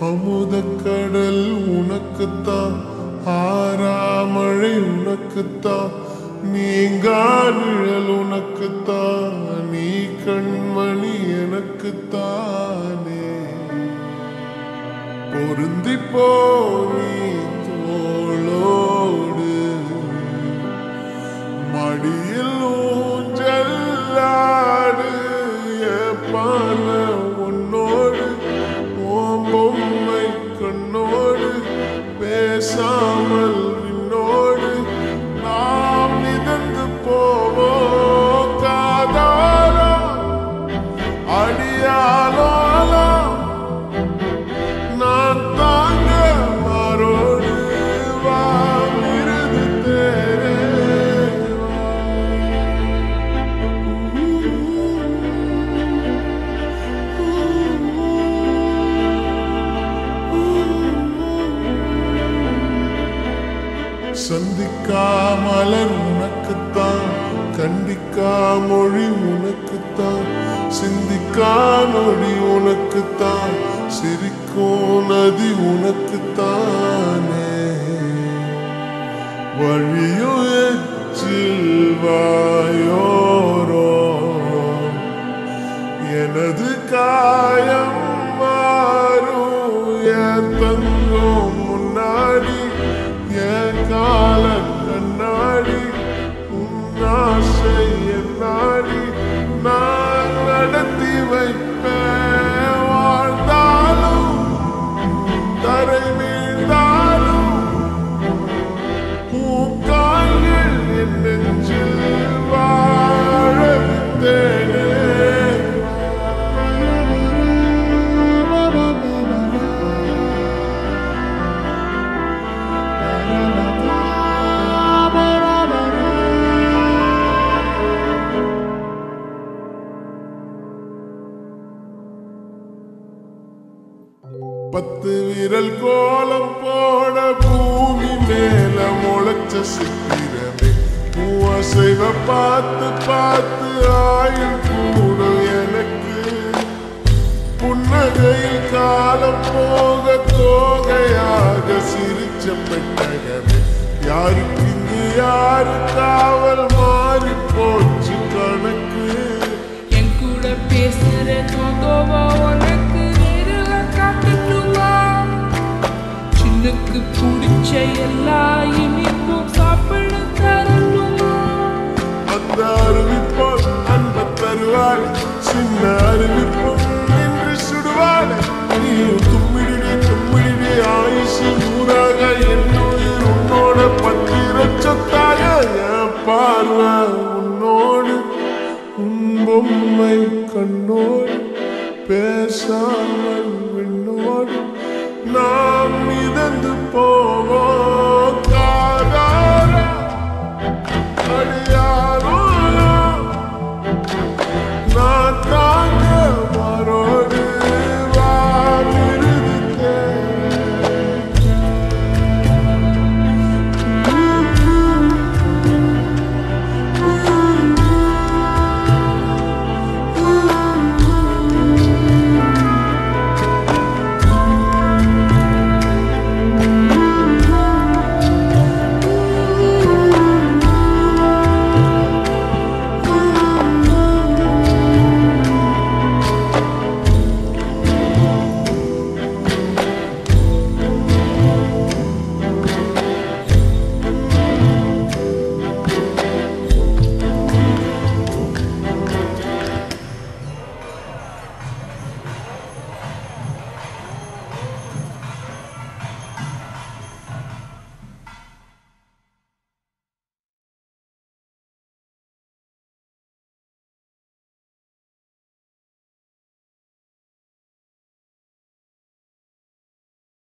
அமுதக்கடல் உனக்குத்தான் ஆறாமழை உனக்குத்தான் நீங்கா நிழல் உனக்குத்தான் நீ கண்மணி எனக்குத்தானே பொருந்தி போ நீ தோளோடு மடியில் ஊஞ்சல்லாடு பான உன்னோடு ஓம் பொம்மை கண்ணோடு பேசாமல் விண்ணோடு நாம் மிதந்து போவோம் காதாரோ அடியாலோலோ நான் தாங்க மாறோடு வா விருது தேரே சந்திக்கா மலர் உனக்குத்தான் கண்டிக்கா மொழி உனக்குத்தான் சிந்திக்கா நொடி உனக்குத்தான் சிரிக்கும் நதி உனக்குத்தானே வழியும் எச்சில் வாயோரோ எனது காயம் மாறும் என் தங்கம் முன்னாடி என் கால கண்ணாடி உன் ஆசை என் நாடி நான் நடத்தி வைப்பேன் வாழ்ந்தாலும் தரை வீழ்ந்தாலும் பூக்கால்கள் என் நெஞ்சில் வாழ விட்டேனே பத்து விரல் கோலம் போட பூமி மேல முளைச்ச சித்திரமே பூவசைவ பார்த்து பார்த்து ஆயுள் கூடும் எனக்கு புன்னகையில் காலம் போக தோகையாக சிரிச்ச பெட்டகமே யாருக்கு இங்கு யாரு காவல் மாறி போச்சு கணக்கு என் கூட பேசுற தோதோவா உனக்கு நேரில் காட்டட்டுமா சின்னுக்கு பிடிச்ச எல்லா இனிப்பும் சாப்பிட தரணுமா அந்த அறிவிப்போல் அன்ப தருவாள் சின்ன அறிவிப்பும் என்று சுடுவாள் நீயும் தும்மிடினே தும்மிடினே ஆயுசு நூறாக என்னுயிர் உன்னோட பத்திர சொத்தாக என் பார்வை உன்னோடு உன் பொம்மை கண்ணோடு பேசாமல்